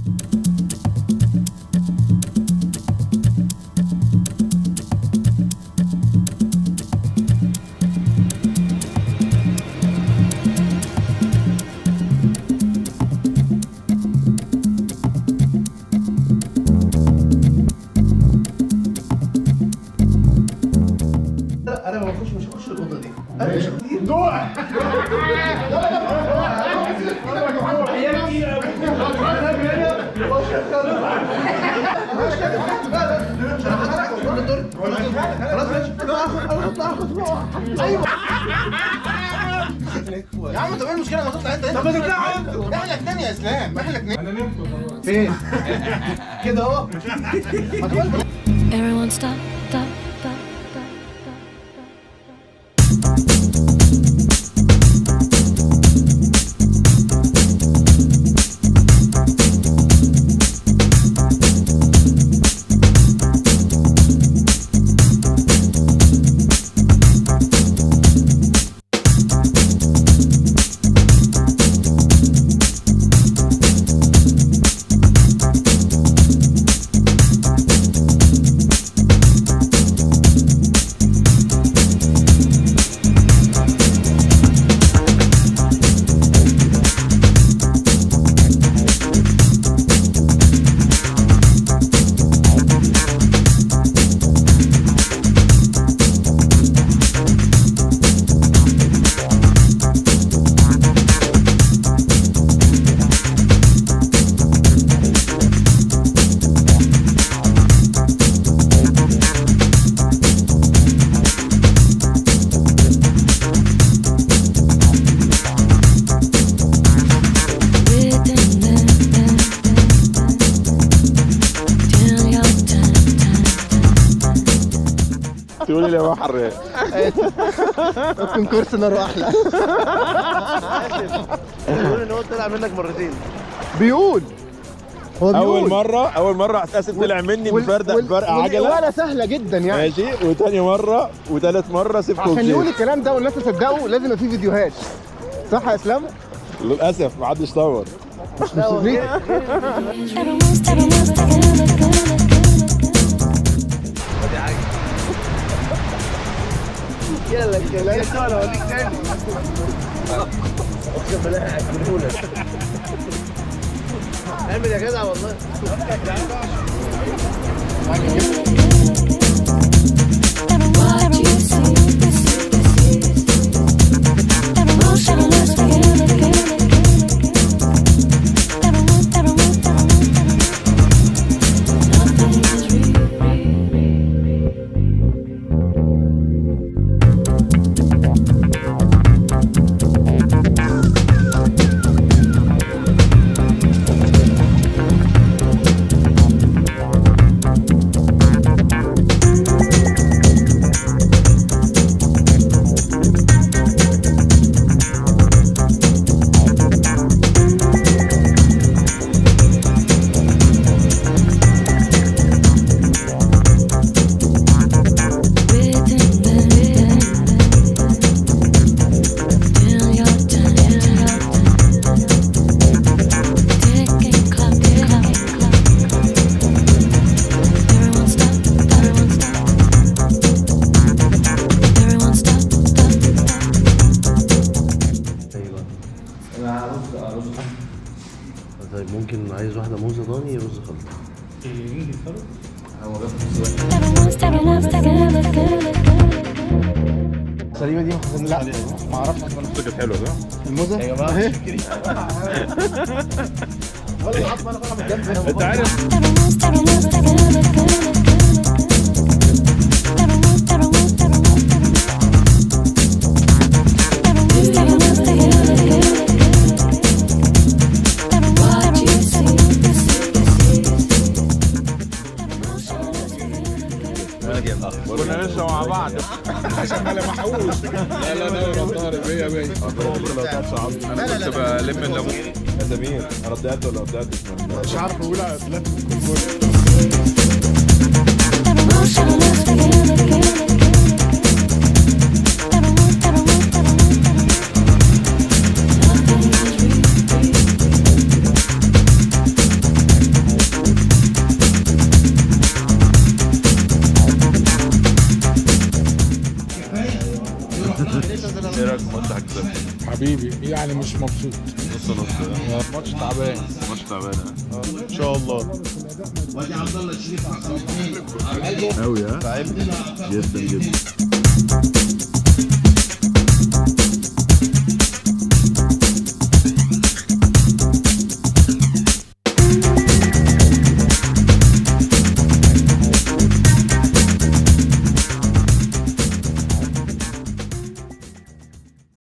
لا انا ما بخش مش هخش الاوضه دي انا مش يا عم طب ايه المشكله ما تطلع انت طب ما تطلع انت احنا اتنين يا اسلام احنا اتنين فين كده اهو Everyone stop, stop, stop, stop, stop, stop. تقولي لي يا بحر ممكن كورس نار احلى بيقول ان هو طلع منك مرتين بيقول هو اول بيقول. مره اول مره اساسا طلع مني وال- بفرده وال- فرقه عجله والإقالة سهله جدا يعني ماشي وتاني مره وتالت مره سبته عشان يقول ومشيت. الكلام ده والناس تصدقه لازم يبقى فيه فيديوهات صح يا اسلام؟ للاسف ما حدش صور مش ليه؟ Everyone stop, everyone stop, let's go, let's go, let's go. اعمل يا جدع والله What you see, everyone stop, let's go, let's go, let's go. Everyone stop, everyone stop, nothing is real. طيب ممكن عايز واحده موزه ضاني رز خلطه سليمه دي لا ما اعرفش كانت حلوه صح؟ الموزه يا جماعه اهي انت عارف كنا لسه مع بعض عشان ما لمحوش لا لا لا الظهر 100 100 انا كنت بلم الليمون يا سمير انا طلعت ولا طلعتش مش عارف اقول وانت هتكسب حبيبي يعني مش مبسوط نص نص ماتش تعبان ماتش تعبان ان شاء الله قوي ها جدا جدا